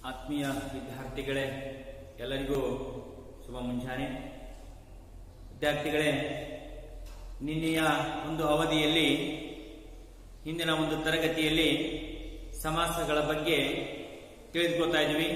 ಆತ್ಮೀಯ ವಿದ್ಯಾರ್ಥಿಗಳೇ ಎಲ್ಲರಿಗೂ ಶುಭ ಮುಂಜಾನೆ ವಿದ್ಯಾರ್ಥಿಗಳೇ ನಿನ್ನೆಯ ಒಂದು ಅವಧಿಯಲ್ಲಿ ಹಿಂದಿನ ಒಂದು ತರಗತಿಯಲ್ಲಿ ಸಮಾಸಗಳ ಬಗ್ಗೆ ತಿಳಿದುಕೊಳ್ತಾ ಇದ್ವಿ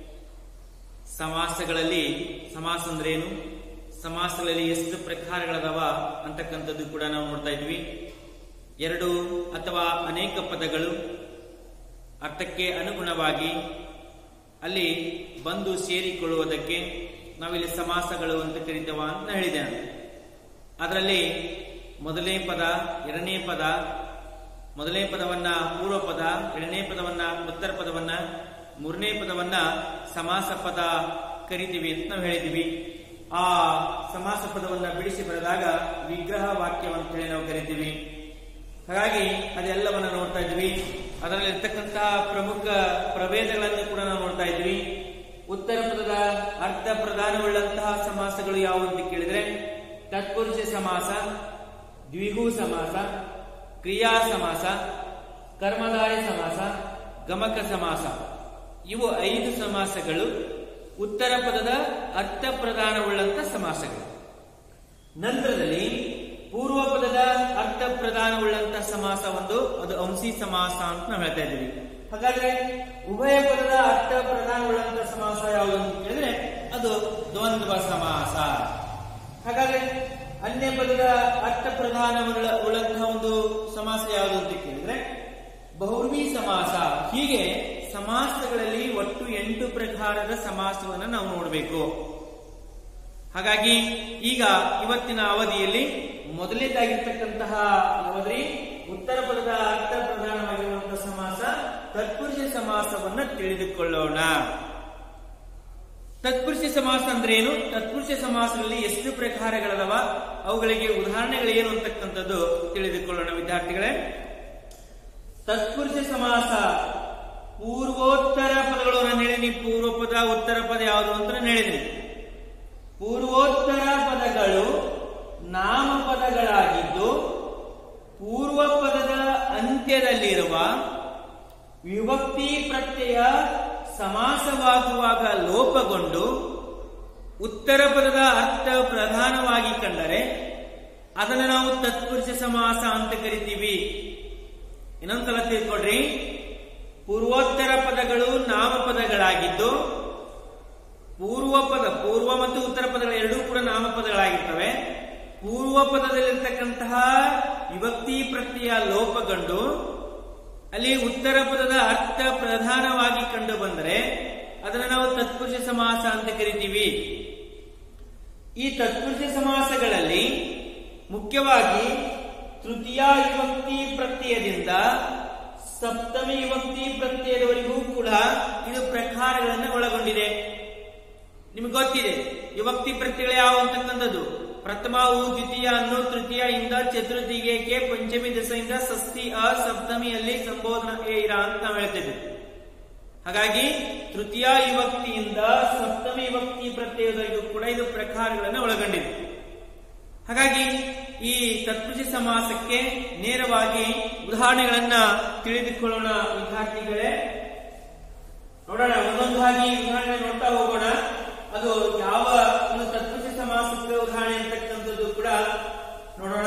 ಸಮಾಸಗಳಲ್ಲಿ ಸಮಾಸ ಅಂದ್ರೆ ಏನು ಸಮಾಸಗಳಲ್ಲಿ ಎಷ್ಟು ಪ್ರಕಾರಗಳದಾವ ಅಂತಕ್ಕಂಥದ್ದು ಕೂಡ ನಾವು ನೋಡ್ತಾ ಇದ್ವಿ ಎರಡು ಅಥವಾ ಅನೇಕ ಪದಗಳು ಅರ್ಥಕ್ಕೆ ಅನುಗುಣವಾಗಿ ಅಲ್ಲಿ ಬಂದು ಸೇರಿಕೊಳ್ಳುವುದಕ್ಕೆ ನಾವಿಲ್ಲಿ ಸಮಾಸಗಳು ಅಂತ ಕರಿತೇವ ಅಂತ ಹೇಳಿದೆ ನಾನು ಅದರಲ್ಲಿ ಮೊದಲನೇ ಪದ ಎರಡನೇ ಪದ ಮೊದಲನೇ ಪದವನ್ನ ಪೂರ್ವ ಪದ ಎರಡನೇ ಪದವನ್ನ ಉತ್ತರ ಪದವನ್ನ ಮೂರನೇ ಪದವನ್ನ ಸಮಾಸ ಪದ ಕರಿತೀವಿ ಅಂತ ನಾವು ಹೇಳಿದ್ವಿ ಆ ಸಮಾಸ ಪದವನ್ನ ಬಿಡಿಸಿ ಬರೆದಾಗ ವಿಗ್ರಹ ವಾಕ್ಯವಂತ ಹೇಳಿ ನಾವು ಕರಿತೀವಿ ಹಾಗಾಗಿ ಅದೆಲ್ಲವನ್ನ ನೋಡ್ತಾ ಇದ್ವಿ ಅದರಲ್ಲಿ ಇರ್ತಕ್ಕಂತಹ ಪ್ರಮುಖ ಪ್ರಭೇದಗಳನ್ನು ಕೂಡ ನಾವು ನೋಡ್ತಾ ಇದ್ವಿ ಉತ್ತರ ಪದದ ಅರ್ಥ ಪ್ರಧಾನವುಳ್ಳಂತಹ ಸಮಾಸಗಳು ಯಾವುವು ಅಂತ ಕೇಳಿದ್ರೆ ತತ್ಪುರುಷ ಸಮಾಸ ದ್ವಿಗು ಸಮಾಸ ಕ್ರಿಯಾ ಸಮಾಸ ಕರ್ಮಧಾರಿ ಸಮಾಸ ಗಮಕ ಸಮಾಸ ಇವು ಐದು ಸಮಾಸಗಳು ಉತ್ತರ ಪದದ ಅರ್ಥ ಪ್ರಧಾನವುಳ್ಳಂತ ಸಮಾಸಗಳು ನಂತರದಲ್ಲಿ ಪೂರ್ವ ಪದದ ಅರ್ಥ ಪ್ರಧಾನವುಳ್ಳಂತ ಸಮಾಸ ಒಂದು ಅದು ಅಂಶಿ ಸಮಾಸ ಅಂತ ನಾವು ಹೇಳ್ತಾ ಇದ್ದೀವಿ ಹಾಗಾದ್ರೆ ಉಭಯ ಪದದ ಅರ್ಥ ಪ್ರಧಾನವುಳ್ಳಂತ ಸಮಾಸ ಯಾವುದು ಅಂತ ಕೇಳಿದ್ರೆ ಅದು ದ್ವಂದ್ವ ಸಮಾಸ ಹಾಗಾದ್ರೆ ಅನ್ಯ ಪದದ ಅರ್ಥ ಪ್ರಧಾನವುಳ್ಳ ಉಳ್ಳಂತಹ ಒಂದು ಸಮಾಸ ಯಾವುದು ಅಂತ ಕೇಳಿದ್ರೆ ಬಹುರ್ವಿ ಸಮಾಸ ಹೀಗೆ ಸಮಾಸಗಳಲ್ಲಿ ಒಟ್ಟು ಎಂಟು ಪ್ರಕಾರದ ಸಮಾಸವನ್ನು ನಾವು ನೋಡಬೇಕು ಹಾಗಾಗಿ ಈಗ ಇವತ್ತಿನ ಅವಧಿಯಲ್ಲಿ ಮೊದಲನೇದಾಗಿರ್ತಕ್ಕಂತಹ ಯಾವದ್ರಿ ಉತ್ತರ ಪದದ ಅರ್ಥ ಪ್ರಧಾನವಾಗಿರುವಂತಹ ಸಮಾಸ ತತ್ಪುರುಷ ಸಮಾಸವನ್ನ ತಿಳಿದುಕೊಳ್ಳೋಣ ತತ್ಪುರುಷ ಸಮಾಸ ಅಂದ್ರೆ ಏನು ತತ್ಪುರುಷ ಸಮಾಸದಲ್ಲಿ ಎಷ್ಟು ಪ್ರಕಾರಗಳದವ ಅವುಗಳಿಗೆ ಉದಾಹರಣೆಗಳು ಏನು ಅಂತಕ್ಕಂಥದ್ದು ತಿಳಿದುಕೊಳ್ಳೋಣ ವಿದ್ಯಾರ್ಥಿಗಳೇ ತತ್ಪುರುಷ ಸಮಾಸ ಪೂರ್ವೋತ್ತರ ಪದಗಳು ನಾನು ಹೇಳಿನಿ ಪೂರ್ವ ಪದ ಉತ್ತರ ಪದ ಯಾವುದು ಅಂತ ನಾನು ಹೇಳಿದ್ದೀನಿ ಪೂರ್ವೋತ್ತರ ಪದಗಳು ನಾಮಪದಗಳಾಗಿದ್ದು ಪೂರ್ವ ಪದದ ಅಂತ್ಯದಲ್ಲಿರುವ ವಿಭಕ್ತಿ ಪ್ರತ್ಯಯ ಸಮಾಸವಾಗುವಾಗ ಲೋಪಗೊಂಡು ಉತ್ತರ ಪದದ ಅರ್ಥ ಪ್ರಧಾನವಾಗಿ ಕಂಡರೆ ಅದನ್ನು ನಾವು ತತ್ಪುರುಷ ಸಮಾಸ ಅಂತ ಕರಿತೀವಿ ಇನ್ನೊಂದ್ಸಲ ತಿಳ್ಕೊಡ್ರಿ ಪೂರ್ವೋತ್ತರ ಪದಗಳು ನಾಮಪದಗಳಾಗಿದ್ದು ಪೂರ್ವ ಪದ ಪೂರ್ವ ಮತ್ತು ಉತ್ತರ ಪದಗಳು ಎರಡೂ ಕೂಡ ನಾಮಪದಗಳಾಗಿರ್ತವೆ ಪೂರ್ವ ಪದದಲ್ಲಿರ್ತಕ್ಕಂತಹ ವಿಭಕ್ತಿ ಪ್ರತ್ಯಯ ಲೋಪಗೊಂಡು ಅಲ್ಲಿ ಉತ್ತರ ಪದದ ಅರ್ಥ ಪ್ರಧಾನವಾಗಿ ಕಂಡು ಬಂದರೆ ಅದನ್ನು ನಾವು ತತ್ಪುರುಷ ಸಮಾಸ ಅಂತ ಕರಿತೀವಿ ಈ ತತ್ಪುರುಷ ಸಮಾಸಗಳಲ್ಲಿ ಮುಖ್ಯವಾಗಿ ತೃತೀಯ ವಿಭಕ್ತಿ ಪ್ರತ್ಯಯದಿಂದ ಸಪ್ತಮಿ ವಿಭಕ್ತಿ ಪ್ರತ್ಯಯದವರೆಗೂ ಕೂಡ ಇದು ಪ್ರಕಾರಗಳನ್ನು ಒಳಗೊಂಡಿದೆ ನಿಮ್ಗೆ ಗೊತ್ತಿದೆ ವಿಭಕ್ತಿ ಪ್ರತ್ಯಯಗಳು ಯಾವ ಅಂತಕ್ಕಂಥದ್ದು ಪ್ರಥಮವು ದ್ವಿತೀಯ ಅನ್ನು ತೃತೀಯ ಇಂದ ಚತುರ್ಥಿಗೆ ಪಂಚಮಿ ದಶೆಯಿಂದ ಷಷ್ಠಿ ಅ ಸಪ್ತಮಿಯಲ್ಲಿ ಸಂಬೋಧನ ಏ ಇರ ಅಂತ ನಾವು ಹೇಳ್ತೇವೆ ಹಾಗಾಗಿ ತೃತೀಯ ವಿಭಕ್ತಿಯಿಂದ ಸಪ್ತಮಿ ವಿಭಕ್ತಿ ಪ್ರತ್ಯಯದವರೆಗೂ ಕೂಡ ಇದು ಪ್ರಕಾರಗಳನ್ನು ಒಳಗೊಂಡಿದೆ ಹಾಗಾಗಿ ಈ ತತ್ಪುರುಷ ಸಮಾಸಕ್ಕೆ ನೇರವಾಗಿ ಉದಾಹರಣೆಗಳನ್ನ ತಿಳಿದುಕೊಳ್ಳೋಣ ವಿದ್ಯಾರ್ಥಿಗಳೇ ನೋಡೋಣ ಒಂದೊಂದಾಗಿ ಉದಾಹರಣೆ ನೋಡ್ತಾ ಹೋಗೋಣ ಅದು ಯಾವ ಒಂದು ತತ್ಪುರುಷ ಸಮಾಸಕ್ಕೆ ಉದಾಹರಣೆ ಅಂತಕ್ಕಂಥದ್ದು ಕೂಡ ನೋಡೋಣ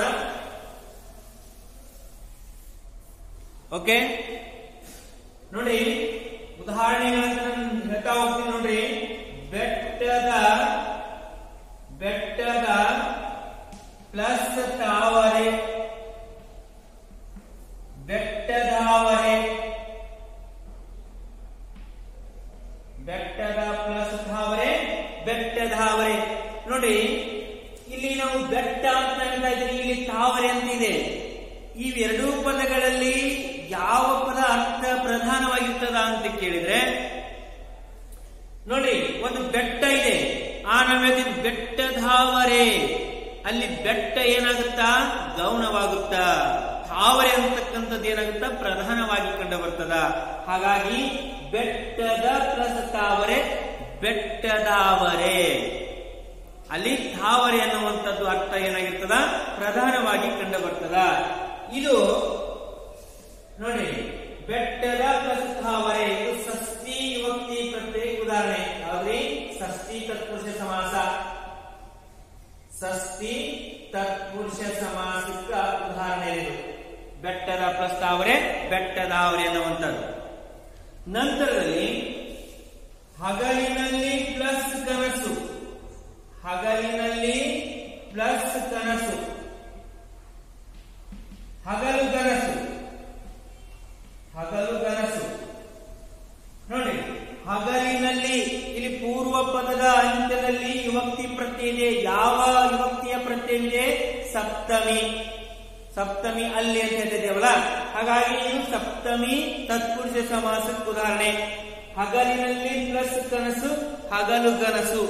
ಓಕೆ ನೋಡಿ ಉದಾಹರಣೆಗಳಂತ ನಾನು ಹೇಳ್ತಾ ಹೋಗ್ತೀನಿ ನೋಡ್ರಿ ಬೆಟ್ಟದ ಬೆಟ್ಟದ ಪ್ಲಸ್ ತಾವರೆ ಬೆಟ್ಟದಾವರೆ ಬೆಟ್ಟದ ಪ್ಲಸ್ ಧಾವರೆ ಬೆಟ್ಟದಾವರೆ ನೋಡಿ ಇಲ್ಲಿ ನಾವು ಬೆಟ್ಟ ಅಂತ ಹೇಳ್ತಾ ಇದ್ದೀವಿ ಇಲ್ಲಿ ತಾವರೆ ಅಂತ ಇದೆ ಇವೆರಡೂ ಪದಗಳಲ್ಲಿ ಯಾವ ಪದ ಅರ್ಥ ಪ್ರಧಾನವಾಗಿರ್ತದ ಅಂತ ಕೇಳಿದ್ರೆ ನೋಡ್ರಿ ಒಂದು ಬೆಟ್ಟ ಇದೆ ಆ ನಾವೇಳ್ತೀವಿ ಬೆಟ್ಟದಾವರೆ ಅಲ್ಲಿ ಬೆಟ್ಟ ಏನಾಗುತ್ತಾ ಗೌಣವಾಗುತ್ತಾ ತಾವರೆ ಅಂತಕ್ಕಂಥದ್ದು ಏನಾಗುತ್ತಾ ಪ್ರಧಾನವಾಗಿ ಕಂಡು ಬರ್ತದ ಹಾಗಾಗಿ ಬೆಟ್ಟದ ಪ್ಲಸ್ ತಾವರೆ ಬೆಟ್ಟದಾವರೆ ಅಲ್ಲಿ ತಾವರೆ ಅನ್ನುವಂಥದ್ದು ಅರ್ಥ ಏನಾಗಿರ್ತದ ಪ್ರಧಾನವಾಗಿ ಕಂಡು ಬರ್ತದ ಇದು ನೋಡಿ ಬೆಟ್ಟದ ಪ್ಲಸ್ ಸ್ಥಾವರೆ ಇದು ಷಷ್ಠಿ ವಿಭಕ್ತಿ ಪ್ರತ್ಯಯ ಉದಾಹರಣೆ ಯಾವ್ದ್ರಿ ಷಷ್ಠಿ ತತ್ಪುರುಷ ಸಮಾಸ ಷಷ್ಠಿ ತತ್ಪುರುಷ ಸಮಾಸಕ್ಕ ಉದಾಹರಣೆ ಇದು ಬೆಟ್ಟದ ಪ್ರಸ್ತಾವನೆ ಬೆಟ್ಟದಾವರೆ ಅನ್ನುವಂಥದ್ದು ನಂತರದಲ್ಲಿ ಹಗಲಿನಲ್ಲಿ ಪ್ಲಸ್ ಕನಸು ಹಗಲಿನಲ್ಲಿ ಪ್ಲಸ್ ಕನಸು ಹಗಲು ಕನಸು ಹಗಲು ಕನಸು ನೋಡಿ ಹಗಲಿನಲ್ಲಿ ಇಲ್ಲಿ ಪೂರ್ವ ಪದದ ಅಂತ್ಯದಲ್ಲಿ ವಿಭಕ್ತಿ ಪ್ರತ್ಯಯ ಇದೆ ಯಾವ ವಿಭಕ್ತಿಯ ಪ್ರತ್ಯಯವಿದೆ ಸಪ್ತಮಿ ಸಪ್ತಮಿ ಅಲ್ಲಿ ಅಂತ ಹೇಳ್ತಿದ್ದೇವಲ್ಲ ಹಾಗಾಗಿ ಇದು ಸಪ್ತಮಿ ತತ್ಪುರುಷ ಸಮಾಸಕ್ಕೆ ಉದಾಹರಣೆ ಹಗಲಿನಲ್ಲಿ ಪ್ಲಸ್ ಕನಸು ಹಗಲು ಕನಸು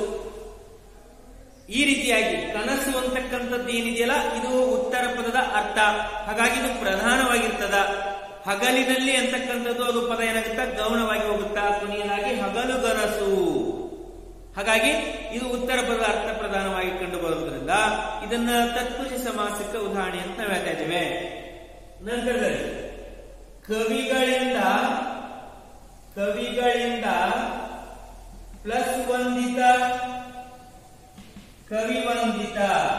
ಈ ರೀತಿಯಾಗಿ ಕನಸು ಅಂತಕ್ಕಂಥದ್ದು ಏನಿದೆಯಲ್ಲ ಇದು ಉತ್ತರ ಪದದ ಅರ್ಥ ಹಾಗಾಗಿ ಇದು ಪ್ರಧಾನವಾಗಿರ್ತದ ಹಗಲಿನಲ್ಲಿ ಅಂತಕ್ಕಂಥದ್ದು ಅದು ಪದ ಏನಾಗುತ್ತಾ ಗೌಣವಾಗಿ ಹೋಗುತ್ತಾ ಕೊನೆಯದಾಗಿ ಹಗಲು ಕನಸು ಹಾಗಾಗಿ ಇದು ಉತ್ತರ ಪದದ ಅರ್ಥ ಪ್ರಧಾನವಾಗಿ ಕಂಡು ಬರುವುದರಿಂದ ಇದನ್ನ ತತ್ಪುರುಷ ಸಮಾಸಕ್ಕೆ ಉದಾಹರಣೆ ಅಂತ ನಾವು ಹೇಳ್ತಾ ಇದ್ದೇವೆ ನಂತರದಲ್ಲಿ ಕವಿಗಳಿಂದ ಕವಿಗಳಿಂದ ಪ್ಲಸ್ ವಂದಿತ ಕವಿವಂದಿತ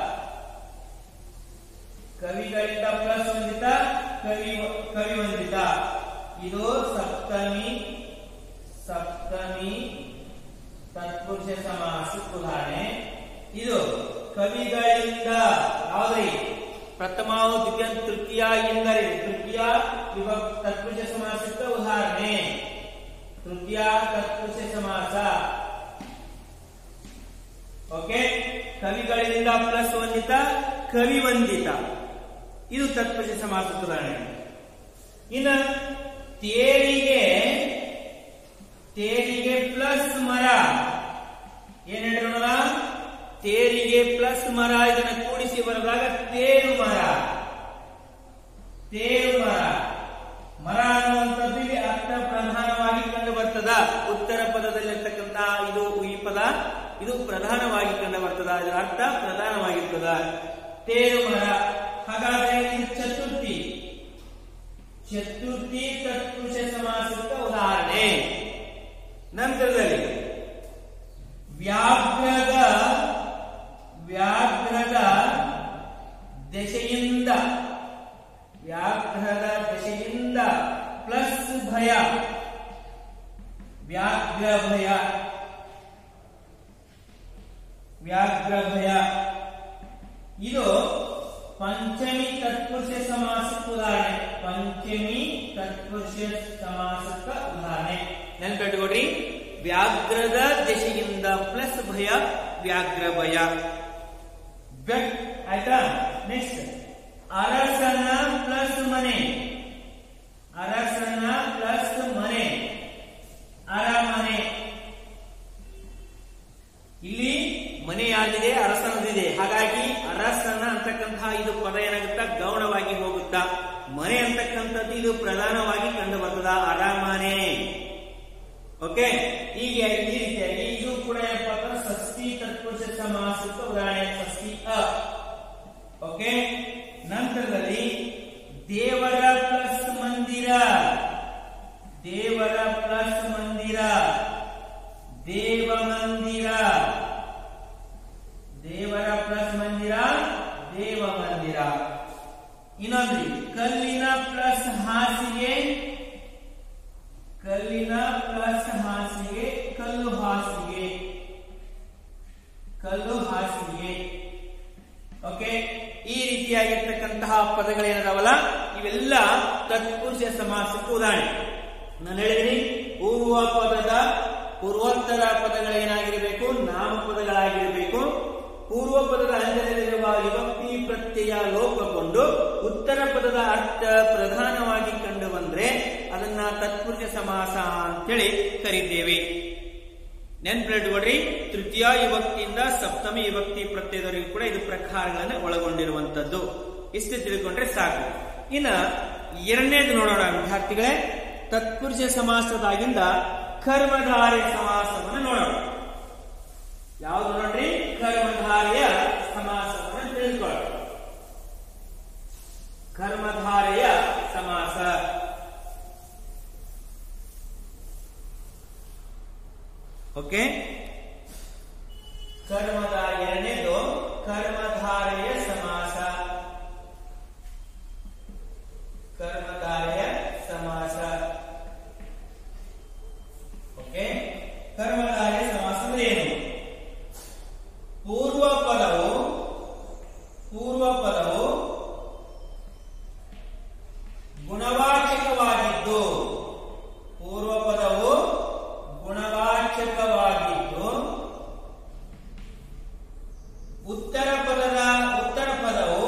ಕವಿಗಳಿಂದ ಪ್ಲಸ್ ವಂದಿತ ಕವಿ ಕವಿವಂದಿತ ಇದು ಸಪ್ತಮಿ ಸಪ್ತಮಿ ತತ್ಪುರುಷ ಸಮಾಸಕ್ಕೆ ಉದಾಹರಣೆ ಇದು ಕವಿಗಳಿಂದ ಯಾವ್ದ್ರಿ ಪ್ರಥಮ ದ್ವಿತೀಯ ತೃತೀಯ ಎಂದರೆ ತೃತೀಯ ವಿಭಕ್ ತತ್ಪುರುಷ ಸಮಾಸಕ್ಕೆ ಉದಾಹರಣೆ ತೃತೀಯ ತತ್ಪುರುಷ ಸಮಾಸ ಓಕೆ ಕವಿಗಳಿಂದ ಪ್ಲಸ್ ವಂದಿತ ಕವಿ ವಂದಿತ ಇದು ತತ್ಪುರುಷ ಸಮಾಸಕ್ಕೆ ಉದಾಹರಣೆ ಇನ್ನ ತೇರಿಗೆ ತೇರಿಗೆ ಪ್ಲಸ್ ಮರ ಏನ್ ಹೇಳಿರೋಣ ತೇರಿಗೆ ಪ್ಲಸ್ ಮರ ಇದನ್ನ ಕೂಡಿಸಿ ಬರೆದಾಗ ತೇರು ಮರ ತೇರು ಮರ ಮರ ಅನ್ನುವಂಥದ್ದು ಇಲ್ಲಿ ಅರ್ಥ ಪ್ರಧಾನವಾಗಿ ಕಂಡು ಬರ್ತದ ಉತ್ತರ ಪದದಲ್ಲಿರ್ತಕ್ಕಂಥ ಇದು ಈ ಪದ ಇದು ಪ್ರಧಾನವಾಗಿ ಕಂಡು ಬರ್ತದ ಇದರ ಅರ್ಥ ಪ್ರಧಾನವಾಗಿರ್ತದ ತೇರು ಮರ ಹಾಗಾದ್ರೆ ಇದು ಚತುರ್ಥಿ ಚತುರ್ಥಿ ತತ್ಪುರುಷ ಸಮಾಸಕ್ಕೆ ಉದಾಹರಣೆ ನಂತರದಲ್ಲಿ ವ್ಯಾಘ್ರದ ವ್ಯಾಘ್ರದ ದಶೆಯಿಂದ ವ್ಯಾಘ್ರದ ದಶೆಯಿಂದ ಪ್ಲಸ್ ಭಯ ವ್ಯಾಘ್ರ ಭಯ ವ್ಯಾಘ್ರ ಭಯ ಇದು ಪಂಚಮಿ ತತ್ಪುರುಷ ಸಮಾಸಕ್ಕೆ ಉದಾಹರಣೆ ಪಂಚಮಿ ತತ್ಪುರುಷ ಸಮಾಸಕ್ಕ ಉದಾಹರಣೆ ನೆನ್ಪಿಟ್ಕೊಡ್ರಿ ವ್ಯಾಘ್ರದ ದಶೆಯಿಂದ ಪ್ಲಸ್ ಭಯ ವ್ಯಾಘ್ರ ಭಯ ಬೆಟ್ ಆಯ್ತಾ ನೆಕ್ಸ್ಟ್ ಅರಸನ ಪ್ಲಸ್ ಮನೆ ಅರಸನ ಪ್ಲಸ್ ಮನೆ ಅರಮನೆ ಇಲ್ಲಿ ಮನೆ ಯಾರಿದೆ ಅರಸನದಿದೆ ಹಾಗಾಗಿ ಅರಸನ ಅಂತಕ್ಕಂತಹ ಇದು ಪದ ಏನಾಗುತ್ತಾ ಗೌಣವಾಗಿ ಹೋಗುತ್ತಾ ಮನೆ ಅಂತಕ್ಕಂಥದ್ದು ಇದು ಪ್ರಧಾನವಾಗಿ ಕಂಡು ಬರ್ತದ ಅರಮನೆ ಓಕೆ ಹೀಗೆ ಈ ರೀತಿಯಾಗಿ ಇದು ಕೂಡ ಏನಪ್ಪ ಅಂದ್ರೆ ಷಷ್ಠಿ ತತ್ಪುರುಷ ಸಮಾಸಕ್ಕೆ ಉದಾಹರಣೆ ಷಷ್ಠಿ ಅ ಓಕೆ ನಂತರದಲ್ಲಿ ದೇವರ ಪ್ಲಸ್ ಮಂದಿರ ದೇವರ ಪ್ಲಸ್ ಮಂದಿರ ದೇವ ಮಂದಿರ ದೇವರ ಪ್ಲಸ್ ಮಂದಿರ ದೇವ ಮಂದಿರ ಇನ್ನೊಂದ್ರಿ ಕಲ್ಲಿನ ಪ್ಲಸ್ ಹಾಸಿಗೆ ಕಲ್ಲಿನ ಪ್ಲಸ್ ಹಾಸಿಗೆ ಕಲ್ಲು ಹಾಸಿಗೆ ಕಲ್ಲು ಹಾಸಿಗೆ ಓಕೆ ಈ ರೀತಿಯಾಗಿರ್ತಕ್ಕಂತಹ ಪದಗಳೇನದಾವಲ್ಲ ಇವೆಲ್ಲ ತತ್ಪುರುಷ ಸಮಾಸಕ್ಕೆ ಉದಾಹರಣೆ ನಾನು ಹೇಳಿದ್ದೀನಿ ಪೂರ್ವ ಪದದ ಪೂರ್ವೋತ್ತರ ಪದಗಳೇನಾಗಿರಬೇಕು ನಾಮಪದಗಳಾಗಿರಬೇಕು ಪೂರ್ವ ಪದದ ಅಂತ್ಯದಲ್ಲಿರುವ ವಿಭಕ್ತಿ ಪ್ರತ್ಯಯ ಲೋಪಗೊಂಡು ಉತ್ತರ ಪದದ ಅರ್ಥ ಪ್ರಧಾನವಾಗಿ ಕಂಡು ಬಂದ್ರೆ ಅದನ್ನ ತತ್ಪುರುಷ ಸಮಾಸ ಅಂತೇಳಿ ಕರೀತೇವೆ ನೆನ್ಪಿಟ್ಕೊಡ್ರಿ ತೃತೀಯ ವಿಭಕ್ತಿಯಿಂದ ಸಪ್ತಮಿ ವಿಭಕ್ತಿ ಪ್ರತ್ಯಯದವರೆಗೂ ಕೂಡ ಇದು ಪ್ರಕಾರಗಳನ್ನು ಒಳಗೊಂಡಿರುವಂತದ್ದು ಇಷ್ಟು ತಿಳ್ಕೊಂಡ್ರೆ ಸಾಕು ಇನ್ನ ಎರಡನೇದು ನೋಡೋಣ ವಿದ್ಯಾರ್ಥಿಗಳೇ ತತ್ಪುರುಷ ಸಮಾಸದಾಗಿಂದ ಕರ್ಮಧಾರೆ ಸಮಾಸವನ್ನು ನೋಡೋಣ ಯಾವುದು ನೋಡ್ರಿ ಕರ್ಮಧಾರೆಯ ಸಮಾಸವನ್ನು ತಿಳಿದುಕೊಳ್ಳೋಣ ಕರ್ಮಧಾರೆಯ ಸಮಾಸ ಓಕೆ ಕರ್ಮದ ಎರಡನೇದು ಕರ್ಮಧಾರೆಯ ಸಮಾಸ ಕರ್ಮಧಾರೆಯ ಸಮಾಸ ಓಕೆ ಕರ್ಮಧಾರೆಯ ಸಮಾಸ ಅಂದ್ರೆ ಏನು ಪೂರ್ವ ಪದವು ಪೂರ್ವ ಪದವು ಗುಣವಾಚಕವಾಗಿದ್ದು ಪೂರ್ವ ಪದವು ಗುಣವಾಚಕವಾಗಿದ್ದು ಉತ್ತರ ಪದದ ಉತ್ತರ ಪದವು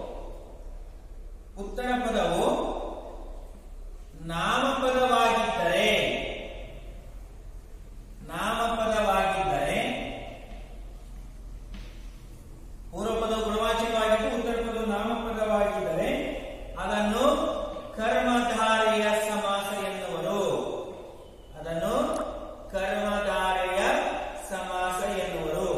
ಉತ್ತರ ಪದವು ನಾಮಪದವಾಗಿದ್ದರೆ ನಾಮಪದವಾಗಿದ್ದರೆ ಪೂರ್ವ ಪದವು ಗುಣವಾಚಕವಾಗಿದ್ದು ಉತ್ತರ ಪದವು ನಾಮಪದವಾಗಿದ್ದರೆ ಅದನ್ನು ಕರ್ಮಧಾರೆಯ ಸಮಾಸ ಎನ್ನುವರು ಅದನ್ನು ಕರ್ಮಧಾರೆಯ ಸಮಾಸ ಎನ್ನುವರು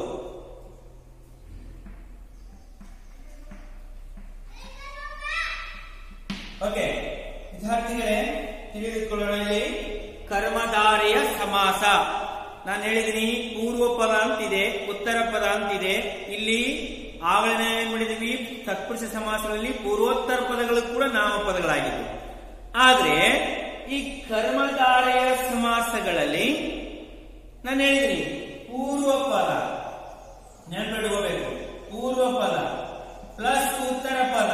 ಓಕೆ ವಿದ್ಯಾರ್ಥಿಗಳೇ ತಿಳಿದುಕೊಳ್ಳೋಣ ಇಲ್ಲಿ ಕರ್ಮಧಾರೆಯ ಸಮಾಸ ನಾನು ಹೇಳಿದ್ದೀನಿ ಪೂರ್ವ ಪದ ಅಂತಿದೆ ಉತ್ತರ ಪದ ಅಂತಿದೆ ಇಲ್ಲಿ ಆವರಣ ಏನ್ ಮಾಡಿದೀವಿ ತತ್ಪುರುಷ ಸಮಾಸಗಳಲ್ಲಿ ಪೂರ್ವೋತ್ತರ ಪದಗಳು ಕೂಡ ನಾಮಪದಗಳಾಗಿವೆ ಆದ್ರೆ ಈ ಕರ್ಮಧಾರೆಯ ಸಮಾಸಗಳಲ್ಲಿ ನಾನು ಹೇಳಿದ್ದೀನಿ ಪೂರ್ವ ಪದ ನೆನಪಿಟ್ಕೋಬೇಕು ಪೂರ್ವ ಪದ ಪ್ಲಸ್ ಉತ್ತರ ಪದ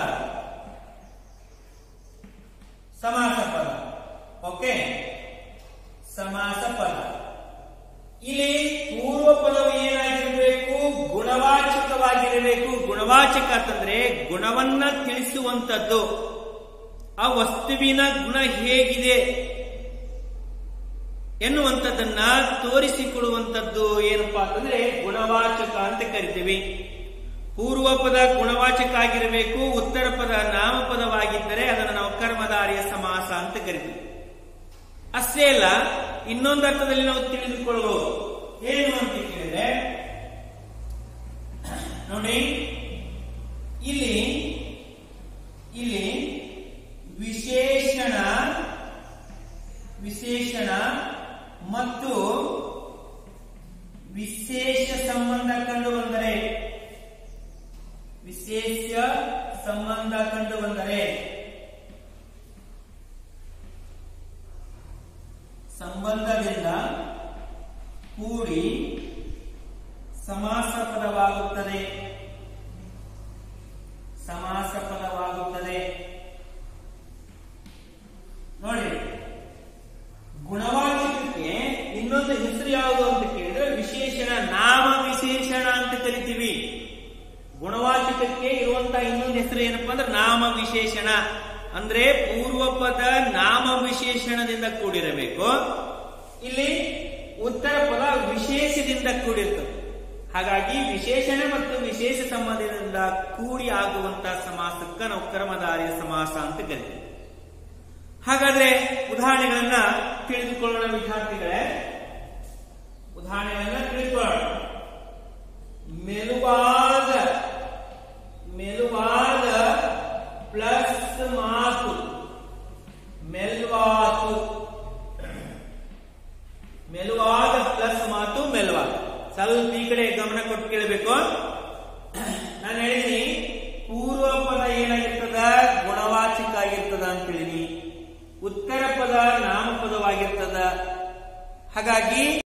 ಸಮಾಸ ಪದ ಓಕೆ ಸಮಾಸ ಪದ ಇಲ್ಲಿ ಪೂರ್ವ ಪದವು ಏನಾಗಿರಬೇಕು ಗುಣವಾಚಕವಾಗಿರಬೇಕು ಗುಣವಾಚಕ ಅಂತಂದ್ರೆ ಗುಣವನ್ನ ತಿಳಿಸುವಂತದ್ದು ಆ ವಸ್ತುವಿನ ಗುಣ ಹೇಗಿದೆ ಎನ್ನುವಂಥದ್ದನ್ನ ತೋರಿಸಿಕೊಡುವಂಥದ್ದು ಏನಪ್ಪಾ ಅಂತಂದ್ರೆ ಗುಣವಾಚಕ ಅಂತ ಕರಿತೀವಿ ಪೂರ್ವ ಪದ ಗುಣವಾಚಕ ಆಗಿರಬೇಕು ಉತ್ತರ ಪದ ನಾಮಪದವಾಗಿದ್ದರೆ ಅದನ್ನು ನಾವು ಕರ್ಮಧಾರಿಯ ಸಮಾಸ ಅಂತ ಕರಿತೀವಿ ಅಷ್ಟೇ ಅಲ್ಲ ಇನ್ನೊಂದು ಅರ್ಥದಲ್ಲಿ ನಾವು ತಿಳಿದುಕೊಳ್ಳಬಹುದು ಏನು ಅಂತ ಕೇಳಿದ್ರೆ ನೋಡಿ ಇಲ್ಲಿ ಇಲ್ಲಿ ವಿಶೇಷಣ ವಿಶೇಷಣ ಮತ್ತು ವಿಶೇಷ ಸಂಬಂಧ ಕಂಡು ಬಂದರೆ ವಿಶೇಷ ಸಂಬಂಧ ಕಂಡು ಬಂದರೆ ಸಂಬಂಧದಿಂದ ಕೂಡಿ ಸಮಾಸ ಪದವಾಗುತ್ತದೆ ಸಮಾಸ ಪದವಾಗುತ್ತದೆ ನೋಡಿ ಗುಣವಾಚಕಕ್ಕೆ ಇನ್ನೊಂದು ಹೆಸರು ಯಾವುದು ಅಂತ ಕೇಳಿದ್ರೆ ವಿಶೇಷಣ ನಾಮ ವಿಶೇಷಣ ಅಂತ ಕರಿತೀವಿ ಗುಣವಾಚಕಕ್ಕೆ ಇರುವಂತಹ ಇನ್ನೊಂದು ಹೆಸರು ಏನಪ್ಪಾ ಅಂದ್ರೆ ನಾಮ ವಿಶೇಷಣ ಅಂದ್ರೆ ಪೂರ್ವ ಪದ ನಾಮ ವಿಶೇಷಣದಿಂದ ಕೂಡಿರಬೇಕು ಇಲ್ಲಿ ಉತ್ತರ ಪದ ವಿಶೇಷದಿಂದ ಕೂಡಿರ್ತದೆ ಹಾಗಾಗಿ ವಿಶೇಷಣ ಮತ್ತು ವಿಶೇಷ ಸಂಬಂಧದಿಂದ ಕೂಡಿ ಆಗುವಂತಹ ಸಮಾಸಕ್ಕ ನಾವು ಕರ್ಮಧಾರಿಯ ಸಮಾಸ ಅಂತ ಕರಿತೀವಿ ಹಾಗಾದ್ರೆ ಉದಾಹರಣೆಗಳನ್ನ ತಿಳಿದುಕೊಳ್ಳೋಣ ವಿದ್ಯಾರ್ಥಿಗಳೇ ಉದಾಹರಣೆಗಳನ್ನ ತಿಳಿದುಕೊಳ್ಳೋಣ ಮೆಲುವಾದ ಮೆಲುವಾದ ಪ್ಲಸ್ ಮಾತು ಮೆಲ್ವಾತು ಮೆಲುವಾದ ಪ್ಲಸ್ ಮಾತು ಮೆಲ್ವಾದ ಸ್ವಲ್ಪ ಈ ಕಡೆ ಗಮನ ಕೊಟ್ಟು ಕೇಳಬೇಕು ನಾನು ಹೇಳಿದೀನಿ ಪೂರ್ವ ಪದ ಏನಾಗಿರ್ತದ ಗುಣವಾಚಕ ಆಗಿರ್ತದ ಅಂತ ಹೇಳಿದೀನಿ ಉತ್ತರ ಪದ ನಾಮಪದವಾಗಿರ್ತದ ಹಾಗಾಗಿ